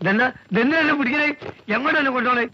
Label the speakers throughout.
Speaker 1: ഇതെന്താ ഇതെന്തിനല്ലേ പിടിക്കണേ എങ്ങോട്ടല്ലേ കൊണ്ടുപോണേ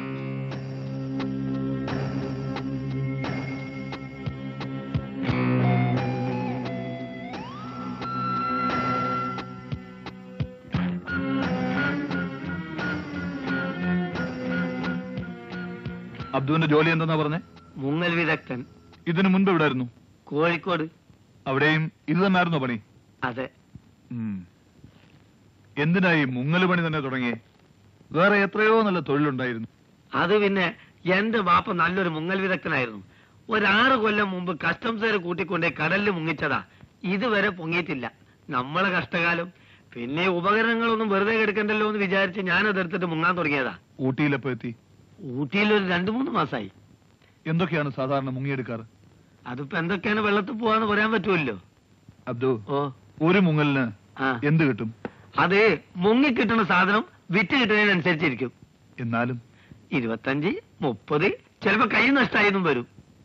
Speaker 2: അബ്ദുവിന്റെ ജോലി എന്തെന്നാ പറഞ്ഞേ
Speaker 1: മുങ്ങൽ വിദഗ്ധൻ
Speaker 2: ഇതിനു മുൻപ് എവിടായിരുന്നു
Speaker 1: കോഴിക്കോട്
Speaker 2: അവിടെയും ഇത് തന്നെയായിരുന്നോ പണി
Speaker 1: അതെ
Speaker 2: ഉം. എന്തിനായി മുങ്ങല് പണി തന്നെ തുടങ്ങിയേ വേറെ എത്രയോ നല്ല തൊഴിലുണ്ടായിരുന്നു
Speaker 1: അത് പിന്നെ എന്റെ ബാപ്പ നല്ലൊരു മുങ്ങൽ വിദഗ്ധനായിരുന്നു ഒരാറ് കൊല്ലം മുമ്പ് കസ്റ്റംസുകാരെ കൂട്ടിക്കൊണ്ടേ കടലിൽ മുങ്ങിച്ചതാ ഇതുവരെ പൊങ്ങിയിട്ടില്ല നമ്മളെ കഷ്ടകാലം പിന്നെ ഈ ഉപകരണങ്ങളൊന്നും വെറുതെ കിടക്കണ്ടല്ലോ എന്ന് വിചാരിച്ച് ഞാൻ അതെടുത്തിട്ട് മുങ്ങാൻ തുടങ്ങിയതാ
Speaker 2: ഊട്ടിയിലെപ്പോ എത്തി
Speaker 1: ഊട്ടിയിൽ ഒരു രണ്ടു മൂന്ന് മാസമായി
Speaker 2: എന്തൊക്കെയാണ് സാധാരണ മുങ്ങിയെടുക്കാറ്
Speaker 1: അതിപ്പോ എന്തൊക്കെയാണ് വെള്ളത്തിൽ പോവാന്ന് പറയാൻ പറ്റുമല്ലോ
Speaker 2: അബ്ദു
Speaker 1: ഓ
Speaker 2: ഒരു മുങ്ങലിന്
Speaker 1: ആ
Speaker 2: എന്ത് കിട്ടും
Speaker 1: അത് മുങ്ങി കിട്ടുന്ന സാധനം വിറ്റ് കിട്ടുന്നതിനനുസരിച്ചിരിക്കും
Speaker 2: എന്നാലും
Speaker 1: ഇരുപത്തഞ്ച് മുപ്പത് ചിലപ്പോ കൈ നഷ്ടമായെന്നും വരും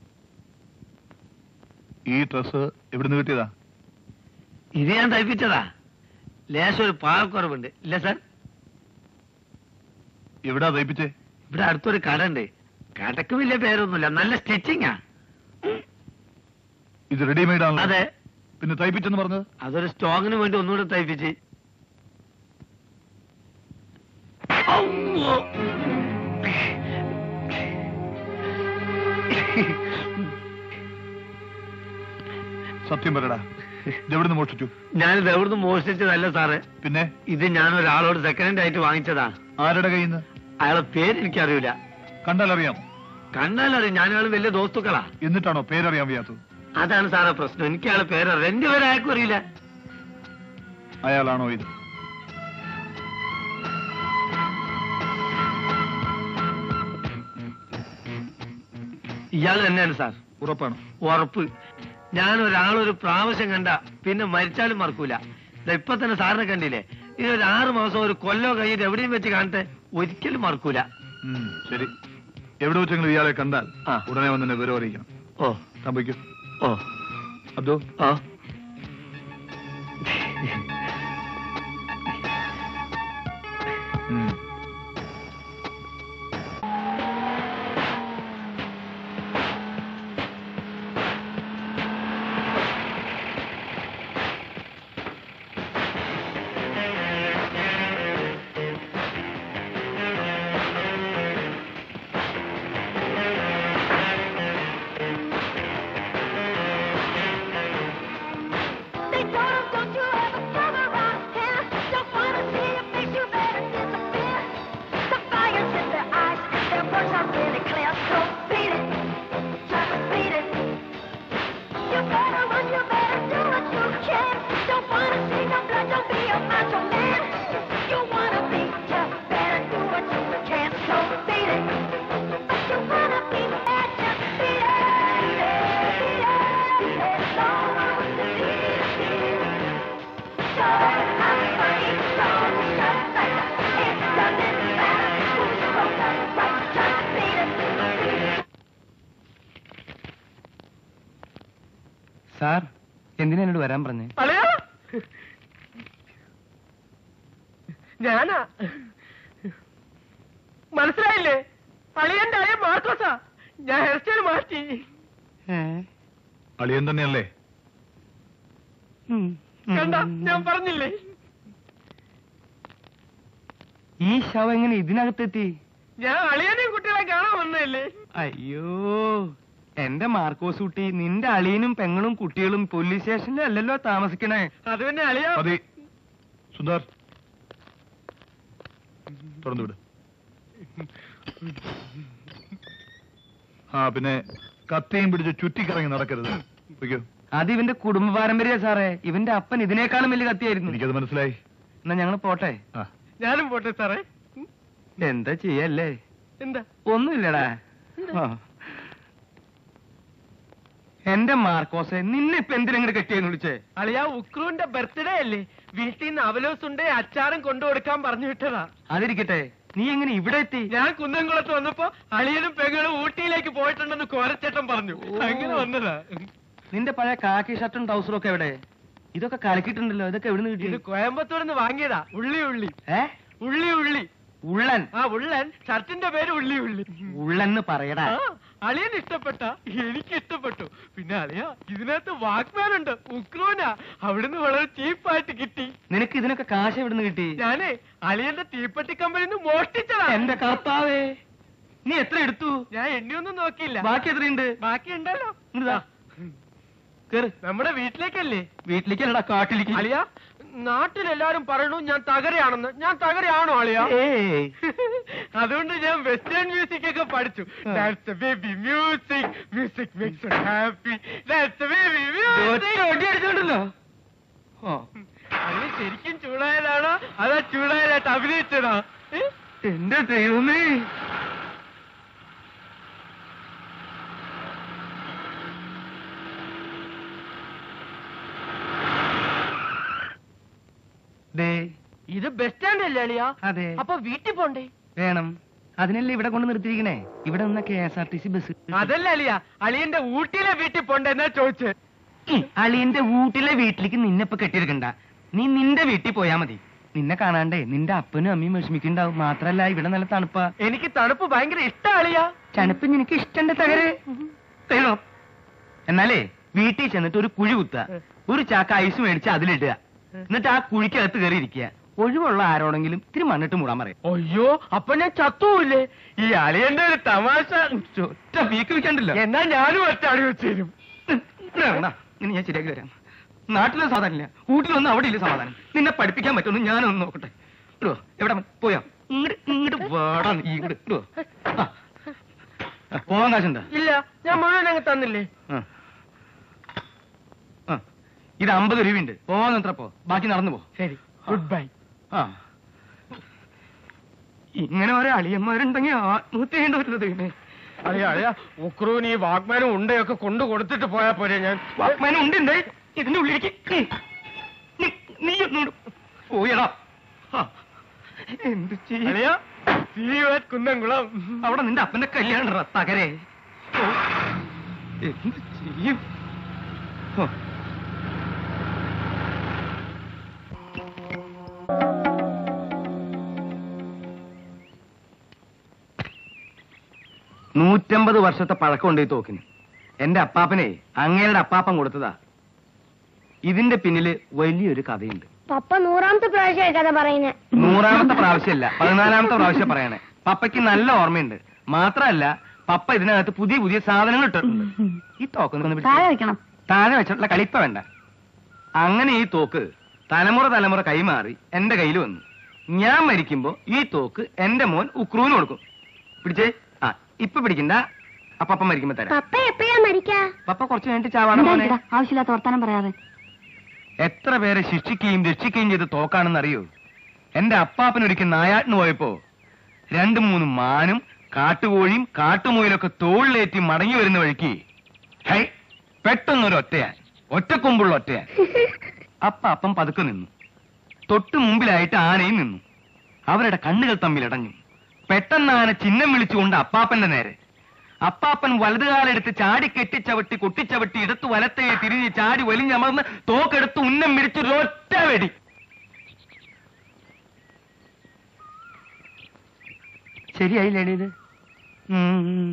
Speaker 2: ഈ ഡ്രസ് എവിടുന്ന് കിട്ടിയതാ
Speaker 1: ഇത് ഞാൻ തയ്പ്പിച്ചതാ ലേശം ഒരു പാകക്കുറവുണ്ട് ഇല്ല സാർ
Speaker 2: എവിടാ തയ്പ്പിച്ചേ
Speaker 1: ഇവിടെ അടുത്തൊരു കട ഉണ്ട് കടക്ക് വലിയ പേരൊന്നുമില്ല നല്ല സ്റ്റിച്ചിങ്ങാ
Speaker 2: ഇത് റെഡിമെയ്ഡ് ആണല്ലോ
Speaker 1: അതെ
Speaker 2: പിന്നെ തയ്പ്പിച്ചെന്ന് പറഞ്ഞത്
Speaker 1: അതൊരു സ്റ്റോങ്ങിന് വേണ്ടി ഒന്നുകൂടെ തയ്പ്പിച്ച് ഔവ്വോ.
Speaker 2: സത്യം പറയടാ ഇതെവിടുന്ന് മോഷ്ടിച്ചു
Speaker 1: ഞാനിത് എവിടുന്ന് മോഷ്ടിച്ചതല്ല സാറേ
Speaker 2: പിന്നെ
Speaker 1: ഇത് ഞാൻ ഒരാളോട് സെക്കൻഡ് ഹാൻഡ് ആയിട്ട് വാങ്ങിച്ചതാ
Speaker 2: ആരുടെ കയ്യിൽ നിന്ന്
Speaker 1: അയാളെ പേര് എനിക്കറിയില്ല
Speaker 2: കണ്ടാൽ അറിയാം
Speaker 1: കണ്ടാലറിയാം ഞാനയാൾ വലിയ ദോസ്തുക്കളാ
Speaker 2: എന്നിട്ടാണോ പേരറിയാൻ വയ്യാത്തത്
Speaker 1: അതാണ് സാറേ പ്രശ്നം എനിക്ക് അയാളെ പേരറിയാം എന്റെ പേര് അയാൾക്കും അറിയില്ല
Speaker 2: അയാളാണോ ഇത്
Speaker 1: ഇയാൾ തന്നെയാണ് സാർ
Speaker 2: ഉറപ്പാണ്
Speaker 1: ഉറപ്പ് ഞാൻ ഒരാളൊരു പ്രാവശ്യം കണ്ട പിന്നെ മരിച്ചാലും മറക്കൂല ദാ ഇപ്പൊ തന്നെ സാറിനെ കണ്ടില്ലേ ഇനി ഒരു ആറ് മാസം ഒരു കൊല്ലോ കഴിഞ്ഞിട്ട് എവിടെയും വെച്ച് കാണട്ടെ ഒരിക്കലും മറക്കൂല
Speaker 2: ഉം, ശരി എവിടെ വെച്ചെങ്കിലും ഇയാളെ കണ്ടാൽ
Speaker 1: ആ.
Speaker 2: ഉടനെ വന്ന് എന്നെ വിവരം അറിയിക്കണം
Speaker 1: ഓ
Speaker 2: സംഭവിക്കും
Speaker 1: ഓ
Speaker 2: അബ്ദു
Speaker 1: ഓ
Speaker 2: ഉം.
Speaker 3: They told him, don't you ever come around here. Don't wanna see you fix you better disappear. The fire's in their eyes, their words are really clear. So beat it, try to beat it. You better run, you better do what you can. Don't wanna see no blood, don't be a macho man. You wanna be tough, better do what you can. So beat it. But you wanna be bad, just beat it. Beat it, beat it, beat it. Don't want to see it, see it. So I'm funny, so just like that. It doesn't matter who's wrong or right, just beat it, beat it.
Speaker 4: Sir എന്തിനാ എന്നോട് വരാൻ പറഞ്ഞേ
Speaker 1: അളയാ ഞാനാ മനസ്സിലായില്ലേ അളിയന്റെ അളിയ മാർക്കോസാ ഞാൻ hair style മാറ്റി
Speaker 2: അളിയൻ തന്നെയല്ലേ
Speaker 1: കണ്ട ഞാൻ പറഞ്ഞില്ലേ
Speaker 4: ഈ ശവം എങ്ങനെ ഇതിനകത്തെത്തി
Speaker 1: ഞാൻ അളിയനെയും കുട്ടികളെ കാണാൻ വന്നതല്ലേ
Speaker 4: അയ്യോ എന്റെ മാർക്കോസ് കുട്ടി നിന്റെ അളിയനും പെങ്ങളും കുട്ടികളും പോലീസ് സ്റ്റേഷനിൽ അല്ലല്ലോ താമസിക്കണേ
Speaker 1: അത് പിന്നെ അളിയ
Speaker 2: മതി സുന്ദർ തുറന്നു വിട് ആ പിന്നെ കത്തിയും പിടിച്ച് ചുറ്റിക്കറങ്ങി നടക്കരുത് വയ്ക്കോ
Speaker 4: അത് ഇവന്റെ കുടുംബ പാരമ്പര്യ സാറേ ഇവന്റെ അപ്പൻ ഇതിനേക്കാളും വലിയ കത്തിയായിരുന്നു
Speaker 2: എനിക്കത് മനസ്സിലായി
Speaker 4: എന്നാ ഞങ്ങൾ പോട്ടെ
Speaker 2: ആ
Speaker 1: ഞാനും പോട്ടെ സാറേ
Speaker 4: എന്താ ചെയ്യല്ലേ
Speaker 1: എന്താ
Speaker 4: ഒന്നുമില്ലടാ ആ. എന്റെ മാർക്കോസെ നിന്നെ ഇപ്പൊ എന്തിനെങ്ങനെ കെട്ടിയെന്ന് വിളിച്ചേ
Speaker 1: അളിയ ഉക്രുവിന്റെ ബർത്ത്ഡേ അല്ലേ വീട്ടിൽ നിന്ന് അവലോസുണ്ട് അച്ചാറും കൊണ്ടു കൊടുക്കാൻ പറഞ്ഞു വിട്ടതാ
Speaker 4: അതിരിക്കട്ടെ നീ എങ്ങനെ ഇവിടെ എത്തി
Speaker 1: ഞാൻ കുന്നംകുളത്ത് വന്നപ്പോ അളിയനും പെങ്ങളും ഊട്ടിയിലേക്ക് പോയിട്ടുണ്ടെന്ന് കോരച്ചേട്ടൻ പറഞ്ഞു അങ്ങനെ വന്നതാ
Speaker 4: നിന്റെ പഴയ കാക്കി ഷർട്ടും ട്രൗസറും ഒക്കെ എവിടെ ഇതൊക്കെ കലക്കിയിട്ടുണ്ടല്ലോ ഇതൊക്കെ എവിടുന്ന്
Speaker 1: ഇത്
Speaker 4: കിട്ടി
Speaker 1: കോയമ്പത്തൂർ നിന്ന് വാങ്ങിയതാ ഉള്ളി ഉള്ളി
Speaker 4: ഏ
Speaker 1: ഉള്ളി ഉള്ളി
Speaker 4: ഉള്ളൻ
Speaker 1: ആ ഉള്ളൻ ഷർട്ടിന്റെ പേര് ഉള്ളി ഉള്ളി
Speaker 4: ഉള്ളെന്ന് പറയടാ
Speaker 1: ആ, അളിയൻ ഇഷ്ടപ്പെട്ട എനിക്ക് ഇഷ്ടപ്പെട്ടു പിന്നെ അളിയ ഇതിനകത്ത് വാക്മാൻ ഉണ്ട് ഉക്രോന അവിടുന്ന് വളരെ ചീപ്പായിട്ട് കിട്ടി
Speaker 4: നിനക്ക് ഇതിനൊക്കെ കാശ് എവിടുന്ന് കിട്ടി
Speaker 1: ഞാനേ അളിയന്റെ തീപ്പെട്ടി കമ്പനിന്ന് മോഷ്ടിച്ചതാ
Speaker 4: എന്റെ കർത്താവേ നീ എത്ര എടുത്തു
Speaker 1: ഞാൻ എണ്ണിയൊന്നും നോക്കിയില്ല
Speaker 4: ബാക്കി എത്രയുണ്ട്
Speaker 1: ബാക്കി ഉണ്ടല്ലോ
Speaker 4: ഇങ്ങട് താ. കേറ്
Speaker 1: നമ്മുടെ വീട്ടിലേക്കല്ലേ
Speaker 4: വീട്ടിലേക്കല്ലടാ കാട്ടിലേക്ക്
Speaker 1: അളിയ നാട്ടിലെല്ലാരും പറയണു ഞാൻ തകരയാണെന്ന് ഞാൻ തകരയാണോ അളിയ
Speaker 4: ഏയ്
Speaker 1: അതുകൊണ്ട് ഞാൻ വെസ്റ്റേൺ മ്യൂസിക് ഒക്കെ പഠിച്ചു
Speaker 4: ആ.
Speaker 1: That's the baby music. Music makes us happy. That's the baby
Speaker 4: ഒറ്റ
Speaker 1: music.
Speaker 4: ഒടി അടിച്ചോണ്ടല്ലോ ഓ
Speaker 1: അളിയ ശരിക്കും ചൂടായതാണോ അതാ ചൂടായതായിട്ട് അഭിനയിച്ചതാ ഏ?
Speaker 4: എന്റെ ദൈവമേ ദേ
Speaker 1: ഇത് ബസ് സ്റ്റാൻഡ് അല്ലേ അളിയ
Speaker 4: അതെ
Speaker 1: അപ്പൊ വീട്ടിൽ പോണ്ടേ
Speaker 4: വേണം അതിനല്ലേ ഇവിടെ കൊണ്ട് നിർത്തിയിരിക്കണേ ഇവിടെ നിന്ന K S R T C bus
Speaker 1: അതല്ല അളിയ അളിയന്റെ ഊട്ടിയിലെ വീട്ടിൽ പോണ്ടേ എന്നാ ചോദിച്ചേ
Speaker 4: ഉം, അളിയന്റെ വീട്ടിലെ വീട്ടിലേക്ക് നിന്നെ ഇപ്പൊ കെട്ടിയെടുക്കണ്ട നീ നിന്റെ വീട്ടിൽ പോയാ മതി നിന്നെ കാണാണ്ടേ നിന്റെ അപ്പനും അമ്മയും വിഷമിക്കുണ്ടാവും മാത്രല്ല ഇവിടെ നല്ല തണുപ്പാ
Speaker 1: എനിക്ക് തണുപ്പ് ഭയങ്കര ഇഷ്ട അളിയ
Speaker 4: തണുപ്പ് നിനക്ക് ഇഷ്ടണ്ട് തകരെ തരുമോ എന്നാലേ വീട്ടിൽ ചെന്നിട്ട് ഒരു കുഴി കുത്തുക ഒരു ചാക്ക ഐസ് മേടിച്ച് അതിലിടുക എന്നിട്ട് ആ കുഴിക്കകത്ത് കയറി ഇരിക്കുക ഒഴിവുള്ള ആരോടെങ്കിലും ഇത്തിരി മണ്ണിട്ട് മൂടാൻ പറയും
Speaker 1: അയ്യോ അപ്പൊ ഞാൻ ചത്തൂല്ലേ ഈ അളിയന്റെ ഒരു തമാശ
Speaker 4: ഒറ്റ വീക്ക് വെക്കണ്ടല്ലോ
Speaker 1: എന്നാ ഞാനും ഒറ്റ അടി വെച്ചേരും
Speaker 4: ഇനി ഞാൻ ശരിയാക്കി തരാം നാട്ടിലെ സാധാരണ ഇല്ല വീട്ടിലൊന്നും അവിടെ ഇല്ല സമാധാനം നിന്നെ പഠിപ്പിക്കാൻ പറ്റുമെന്ന് ഞാനൊന്ന് നോക്കട്ടെ ഇടോ എവിടെ അവൻ? പോയോ ഇങ്ങോട്ട് ഇങ്ങോട്ട് വേടാ നീ ഇങ്ങോട്ട് ഇടോ ആ. ആ, പോവാൻ കാശുണ്ടോ
Speaker 1: ഇല്ല ഞാൻ മുഴുവൻ അങ്ങ് തന്നില്ലേ
Speaker 4: ആ. ആ. ഇത് അമ്പത് രൂപയുണ്ട് പോവാൻ എത്ര പോ ബാക്കി നടന്നു പോ
Speaker 1: ശരി ഗുഡ് ബൈ
Speaker 4: ആ ഇങ്ങനെ ഓരോ അളിയന്മാരുണ്ടെങ്കിൽ ആത്മഹത്യ ചെയ്യേണ്ടി വരുന്നത് ദൈവമേ.
Speaker 1: അളിയ അളിയ ഉക്രൂന് ഈ വാഗ്മാനും ഉണ്ടയൊക്കെ കൊണ്ടു കൊടുത്തിട്ട് പോയാ പോരെ ഞാൻ
Speaker 4: വാക്മാനം ഉണ്ട് ഉണ്ട് ഇതിന്റെ ഉള്ളിലേക്ക് ഉം. നീ- നീ ഒന്നുകൂടെ പോയടാ ആ. എന്ത് ചെയ്യും
Speaker 1: അളിയ see you at കുന്നംകുളം
Speaker 4: അവിടെ നിന്റെ അപ്പന്റെ കല്യാണം തകരെ ഓ. എന്ത് ചെയ്യും ഓ. നൂറ്റമ്പത് വർഷത്തെ പഴക്കമുണ്ട് ഈ തോക്കിന് എന്റെ അപ്പാപ്പനെ അങ്ങയുടെ അപ്പാപ്പൻ കൊടുത്തതാ ഇതിന്റെ പിന്നില് വലിയൊരു കഥയുണ്ട്
Speaker 5: പപ്പ നൂറാമത്തെ പ്രാവശ്യമായി കഥ പറയുന്നത്
Speaker 4: നൂറാമത്തെ പ്രാവശ്യമല്ല പതിനാലാമത്തെ പ്രാവശ്യം പറയണേ പപ്പയ്ക്ക് നല്ല ഓർമ്മയുണ്ട് മാത്രമല്ല പപ്പ ഇതിനകത്ത് പുതിയ പുതിയ സാധനങ്ങൾ ഇട്ടിട്ടുണ്ട് ഈ തോക്ക് ഒന്ന് പിടിച്ച്
Speaker 5: താഴെ വെക്കണം
Speaker 4: താഴെ വെച്ചിട്ടുള്ള കളിപ്പ വേണ്ട അങ്ങനെ ഈ തോക്ക് തലമുറ തലമുറ കൈമാറി എന്റെ കയ്യിൽ വന്നു ഞാൻ മരിക്കുമ്പോ ഈ തോക്ക് എന്റെ മോൻ ഉക്രൂന് കൊടുക്കും പിടിച്ചേ ആ ഇപ്പൊ പിടിക്കണ്ട അപ്പപ്പം മരിക്കുമ്പോ തരാം
Speaker 5: പപ്പ എപ്പോഴാ മരിക്കാ
Speaker 4: പപ്പ കുറച്ച് കഴിഞ്ഞിട്ട് ചാവാണ് മോനെ
Speaker 5: ആവശ്യമില്ലാത്ത വർത്താനം പറയാതെ
Speaker 4: എത്ര പേരെ ശിക്ഷിക്കുകയും രക്ഷിക്കുകയും ചെയ്ത് തോക്കാണെന്ന് അറിയോ എന്റെ അപ്പാപ്പനൊരിക്കൽ നായാട്ടിന് പോയപ്പോ രണ്ടു മൂന്ന് മാനും കാട്ടുകോഴിയും കാട്ടുമുയിലൊക്കെ തോളിലേറ്റി മടങ്ങി വരുന്ന വഴിക്ക് ഹൈ പെട്ടെന്നൊരു ഒറ്റയാൻ ഒറ്റക്കൊമ്പുള്ള ഒറ്റയാൻ അപ്പാപ്പൻ പതുക്കെ നിന്നു തൊട്ടു മുമ്പിലായിട്ട് ആനയും നിന്നു അവരുടെ കണ്ണുകൾ തമ്മിൽ ഇടഞ്ഞു പെട്ടെന്ന് ആന ചിഹ്നം വിളിച്ചുകൊണ്ട് അപ്പാപ്പന്റെ നേരെ അപ്പാപ്പൻ വലതുകാലെടുത്ത് ചാടി കെട്ടിച്ചവട്ടി കൊട്ടിച്ചവട്ടി ഇടത്ത് വലത്തെ തിരിഞ്ഞ് ചാടി വലിഞ്ഞമർന്ന് തോക്കെടുത്ത് ഉന്നം പിടിച്ച് ഒറ്റ വെടി ശരിയായില്ലേ ഇത് ഉം.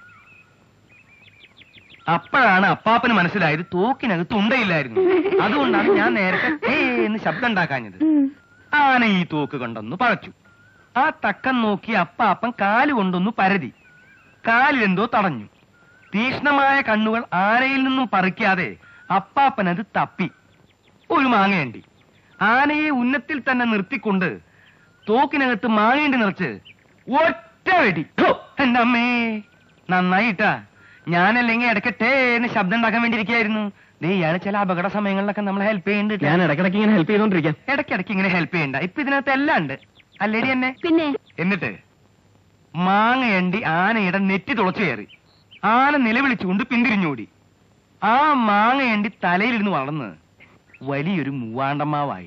Speaker 4: അപ്പോഴാണ് അപ്പാപ്പന് മനസ്സിലായത് തോക്കിനകത്ത് ഉണ്ടയില്ലായിരുന്നു അതുകൊണ്ടാണ് ഞാൻ നേരത്തെ ഏ എന്ന് ശബ്ദം ഉണ്ടാക്കാഞ്ഞത് ആന ഈ തോക്ക് കൊണ്ടൊന്ന് പഴച്ചു ആ തക്കം നോക്കി അപ്പാപ്പൻ കാലുകൊണ്ടൊന്ന് പരതി കാലിലെന്തോ തടഞ്ഞു തീക്ഷ്ണമായ കണ്ണുകൾ ആനയിൽ നിന്നും പറിക്കാതെ അപ്പാപ്പൻ അത് തപ്പി ഒരു മാങ്ങയണ്ടി ആനയെ ഉന്നത്തിൽ തന്നെ നിർത്തിക്കൊണ്ട് തോക്കിനകത്ത് മാങ്ങേണ്ടി നിറച്ച് ഒറ്റ വെടി ഹോ! എന്റെ അമ്മേ നന്നായിട്ടാ ഞാനല്ലെങ്കിൽ ഇടയ്ക്ക് എന്ന് ശബ്ദം ഉണ്ടാക്കാൻ വേണ്ടിയിരിക്കായിരുന്നു ദേ ഇയാള് ചില അപകട സമയങ്ങളിലൊക്കെ നമ്മളെ ഹെൽപ്പ് ചെയ്യുന്നുണ്ട്
Speaker 1: ഞാൻ ഇടക്കിടക്ക് ഇങ്ങനെ ഹെൽപ്പ് ചെയ്തോണ്ടിരിക്കാം
Speaker 4: ഇടയ്ക്കിടയ്ക്ക് ഇങ്ങനെ ഹെൽപ്പ് ചെയ്യണ്ട ഇപ്പൊ ഇതിനകത്ത് എല്ലാം ഉണ്ട് അല്ലേടി എന്നെ
Speaker 5: പിന്നെ
Speaker 4: എന്നിട്ട് മാങ്ങയണ്ടി ആനയുടെ നെറ്റി തുളച്ചു കയറി ആന നിലവിളിച്ചുകൊണ്ട് പിന്തിരിഞ്ഞോടി ആ മാങ്ങയണ്ടി തലയിലിരുന്ന് വളർന്ന് വലിയൊരു മൂവാണ്ടമാവായി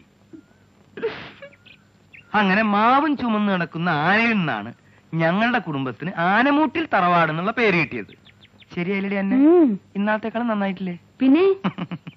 Speaker 4: അങ്ങനെ മാവും ചുമന്ന് നടക്കുന്ന ആനയിൽ നിന്നാണ് ഞങ്ങളുടെ കുടുംബത്തിന് ആനമൂട്ടിൽ തറവാട് എന്നുള്ള പേര് കിട്ടിയത് ശരിയല്ലേ എന്നെ
Speaker 5: ഉം.
Speaker 4: ഇന്നാളത്തേക്കാളും നന്നായിട്ടില്ലേ
Speaker 5: പിന്നെ